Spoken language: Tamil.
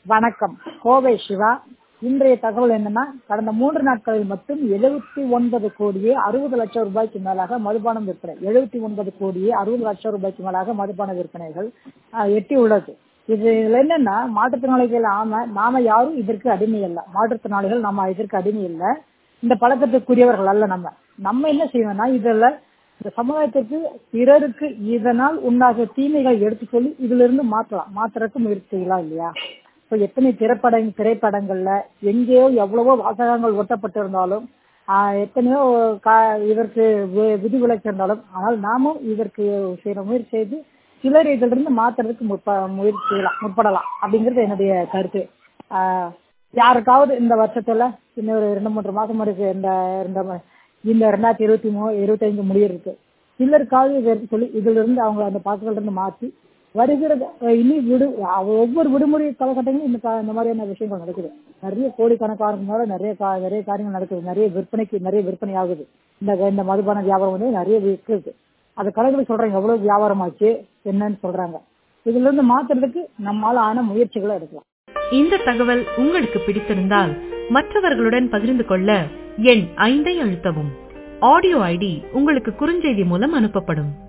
வணக்கம் கோவை சிவா இன்றைய தகவல் என்னன்னா கடந்த மூன்று நாட்களில் மட்டும் எழுபத்தி ஒன்பது கோடியே அறுபது லட்சம் ரூபாய்க்கு மேலாக மதுபானம் விற்பனை எழுபத்தி ஒன்பது கோடியே அறுபது லட்சம் ரூபாய்க்கு மேலாக மதுபான விற்பனைகள் ஆஹ், எட்டி உள்ளது இது இதுல என்னன்னா மாற்றுத்திறனாளிகள் ஆம நாம யாரும் இதற்கு அடிமை இல்லை மாற்றுத்திறனாளிகள் நம்ம இதற்கு அடிமை இல்லை இந்த பழக்கத்துக்குரியவர்கள் அல்ல நம்ம நம்ம என்ன செய்யணும்னா இதுல இந்த சமுதாயத்திற்கு பிறருக்கு இதனால் உண்டாக தீமைகள் எடுத்து சொல்லி இதுல இருந்து மாற்றலாம் மாத்துறதுக்கு முயற்சி செய்யலாம் இல்லையா இப்போ எத்தனை திரைப்பட திரைப்படங்கள்ல எங்கேயோ எவ்வளவோ வாசகங்கள் ஒட்டப்பட்டிருந்தாலும் ஆஹ், எத்தனையோ கா- இதற்கு வி- விதிவிலக்கு இருந்தாலும் ஆனால் நாமும் இதற்கு செய்யற முயற்சி செய்து சிலர் இதிலிருந்து மாத்துறதுக்கு முற்ப முயற்சி செய்யலாம் முற்படலாம் அப்படிங்கிறது என்னுடைய கருத்து ஆஹ், யாருக்காவது இந்த வருஷத்துல இன்னும் ஒரு ரெண்டு மூன்று மாசம் இருக்கு இந்த இந்த ம- இந்த ரெண்டாயிரத்தி இருபத்தி மூணு இருபத்தைந்து முடியிருக்கு சிலருக்காவது இதை எடுத்து சொல்லி இதுல இருந்து அவங்க அந்த பழக்கத்துல இருந்து மாத்தி வருகிற அஹ், இனி விடு அவ- ஒவ்வொரு விடுமுறை காலகட்டங்களும் இந்த கா- இந்த மாதிரியான விஷயங்கள் நடக்குது நிறைய கோடிக்கணக்கானதுனால நிறைய கா- நிறைய காரியங்கள் நடக்குது நிறைய விற்பனைக்கு நிறைய விற்பனை ஆகுது இந்த இந்த மதுபான வியாபாரம் வந்து நிறைய இருக்குது அது கடைகளுக்கு சொல்றாங்க எவ்வளவு வியாபாரம் ஆச்சு என்னன்னு சொல்றாங்க இதுல இருந்து மாத்துறதுக்கு நம்மால ஆன முயற்சிகளை எடுக்கலாம் இந்த தகவல் உங்களுக்கு பிடித்திருந்தால் மற்றவர்களுடன் பகிர்ந்து கொள்ள எண் ஐந்தை அழுத்தவும் ஆடியோ ஐடி உங்களுக்கு குறுஞ்செய்தி மூலம் அனுப்பப்படும்